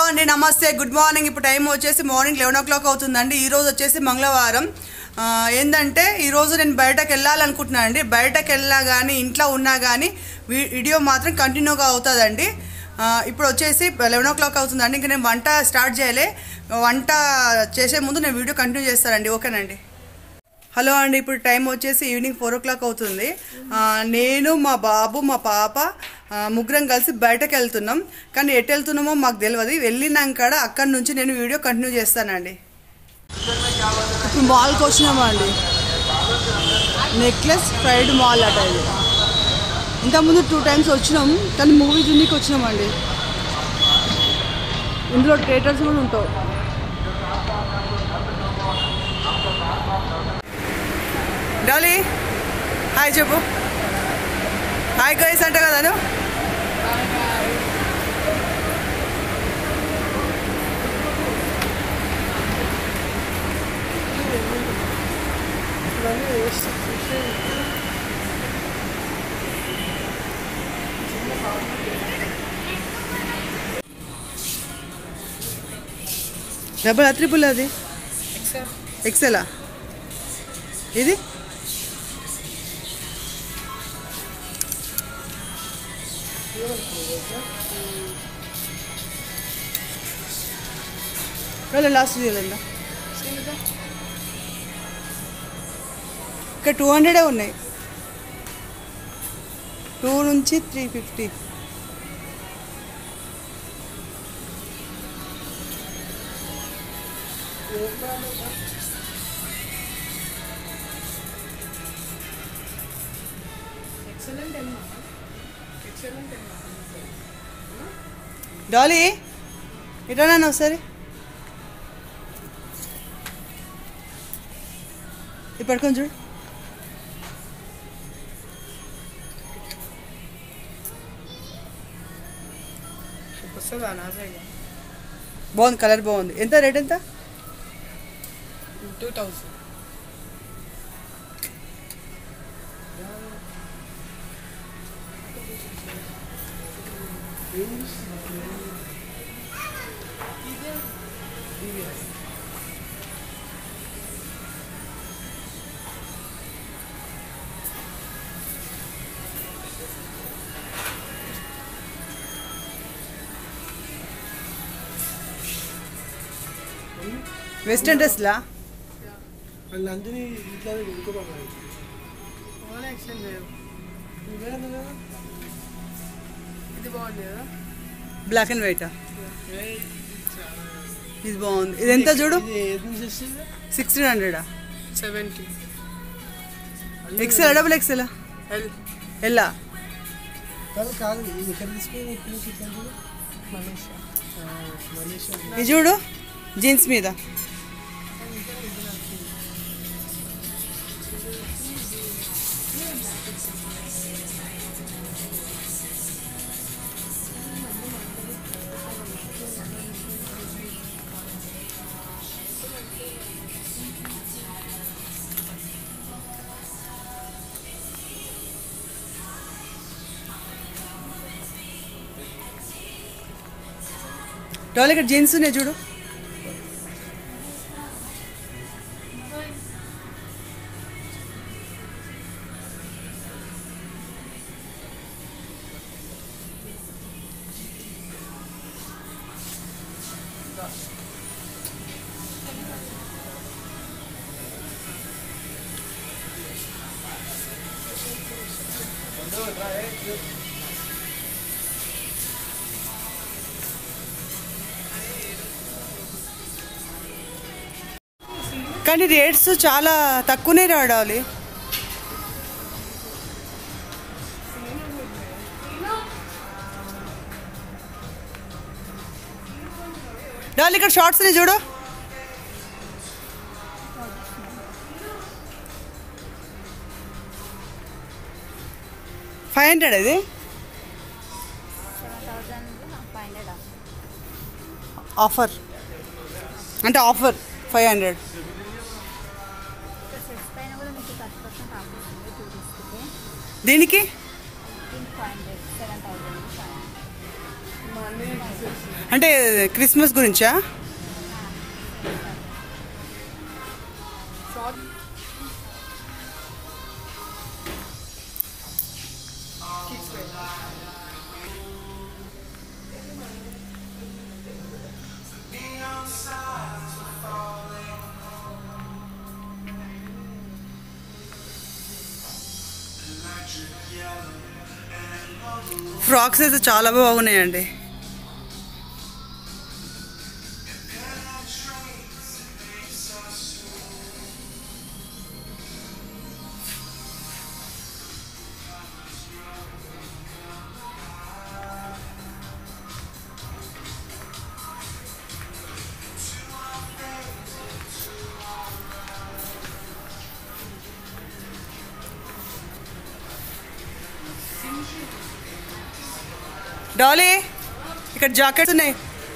అండి నమస్తే good morning ఇప్పుడు టైం వచ్చేసి మార్నింగ్ లెవెన్ ఓ క్లాక్ అవుతుందండి ఈ రోజు వచ్చేసి మంగళవారం ఆ, ఏంటంటే ఈరోజు నేను బయటకు వెళ్ళాలనుకుంటున్నాను అండి బయటకు వెళ్ళినా కానీ ఇంట్లో ఉన్నా కానీ వీడియో మాత్రం కంటిన్యూగా అవుతుందండి ఆ, ఇప్పుడు వచ్చేసి లెవెన్ ఓ క్లాక్ అవుతుందండి ఇంకా నేను వంట స్టార్ట్ చేయలే వంట చేసే ముందు నేను వీడియో కంటిన్యూ చేస్తానండి ఓకేనండి హలో అండి ఇప్పుడు టైం వచ్చేసి ఈవినింగ్ ఫోర్ ఓ క్లాక్ అవుతుంది ఆ, నేను మా బాబు మా పాప ఆ, ముగ్గురం కలిసి బయటకు వెళ్తున్నాం కానీ ఎటు వెళ్తున్నామో మాకు తెలియదు వెళ్ళినాక అక్కడి నుంచి నేను వీడియో కంటిన్యూ చేస్తానండి ఇప్పుడు మాల్కి వచ్చినామండి నెక్లెస్ ఫ్రైడ్ మాల్ అట ఇది ఇంతకుముందు టూ టైమ్స్ వచ్చినాం కానీ మూవీ చూడడానికి వచ్చినామండి ఇందులో థియేటర్స్ కూడా ఉంటావు డాలీ హాయ్ చెప్పు హాయ్ గైస్ అంట కదా నువ్వు డబుల్ త్రిపుల్ అది ఎక్సెలా ఇది వెళ్ళ లాస్ట్ చేయాలండి ఇక్కడ టూ హండ్రెడే ఉన్నాయి టూ నుంచి త్రీ ఫిఫ్టీ డాలీ ఇట్లా ఒకసారి ఇది పడుకొని చూడు వస్తుందా నా సైడ్ బాగుంది కలర్ బాగుంది ఎంత రేట్ ఎంత టూ థౌసండ్ వెస్టర్న్ డ్రెస్లా నందిని ఇట్లా ఇంకో బాబు ఓన్ ఎక్స్చేంజ్ చేయవు నువ్వే అన్నా కదా ఇది బాగుంది కదా బ్లాక్ అండ్ వైటా ఇది బాగుంది ఇది ఎంత చూడు ఇది ఏది నుంచి వస్తుంది సిక్స్టీన్ హండ్రెడా seventy XL double XL L ఎల్లా కాదు కాదు ఇది ఎక్కడ తీసుకుని ఇక్కడ నుంచి ఇట్లా చూడు మనీషా మలేషియా ఇది చూడు జీన్స్ మీద డోల్ ఇక్కడ జీన్స్ ఉన్నాయి చూడు కానీ రేట్స్ చాలా తక్కువనే రావాలి డాల్ ఇక్కడ షార్ట్స్ ని చూడు ఫైవ్ హండ్రెడ్ ఇది ఆఫర్ అంటే ఆఫర్ ఫైవ్ హండ్రెడ్ సెట్స్ పైన కూడా మీకు థర్టీ పర్సెంట్ ఆఫర్ ఉంది టూ తీసుకుంటే దీనికి five hundred seven thousand five hundred అంటే క్రిస్మస్ గురించా షార్ట్ కిడ్స్ వేర్ ఫ్రాక్స్ అయితే చాలా బాగున్నాయండి డాలీ ఇక్కడ జాకెట్స్ ఉన్నాయి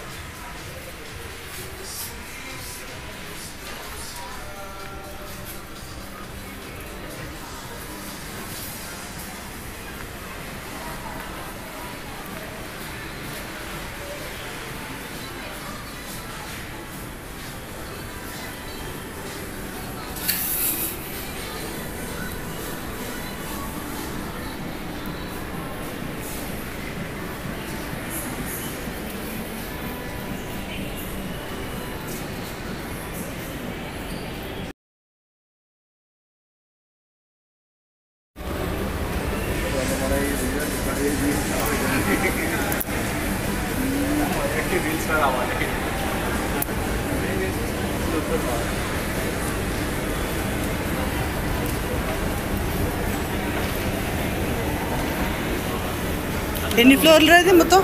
ఎన్ని ఫ్లోర్లు అయితే మొత్తం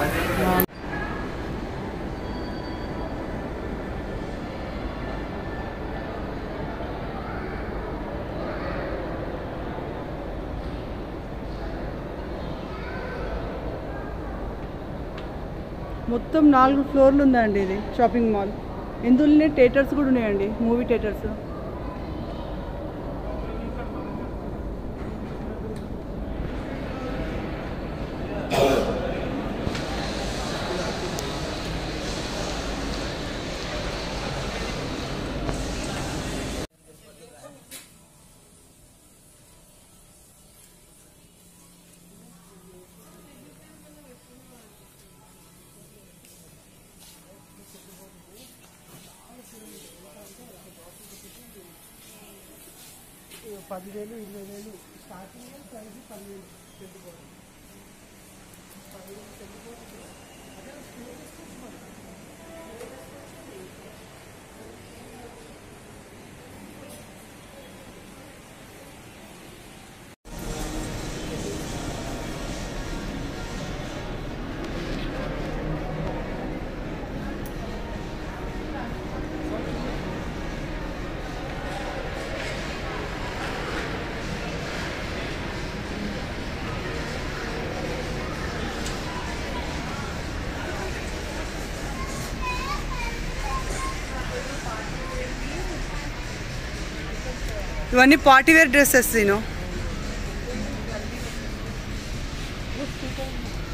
మొత్తం నాలుగు ఫ్లోర్లు ఉందండి ఇది షాపింగ్ మాల్ ఇందులోనే థియేటర్స్ కూడా ఉన్నాయండి మూవీ థియేటర్స్ పదివేలు ఇరవై వేలు స్టార్టింగ్ ప్రైస్ పదివేలు పెట్టుకోవాలి ఇవన్నీ పార్టీ వేర్ డ్రెస్సెస్ నేను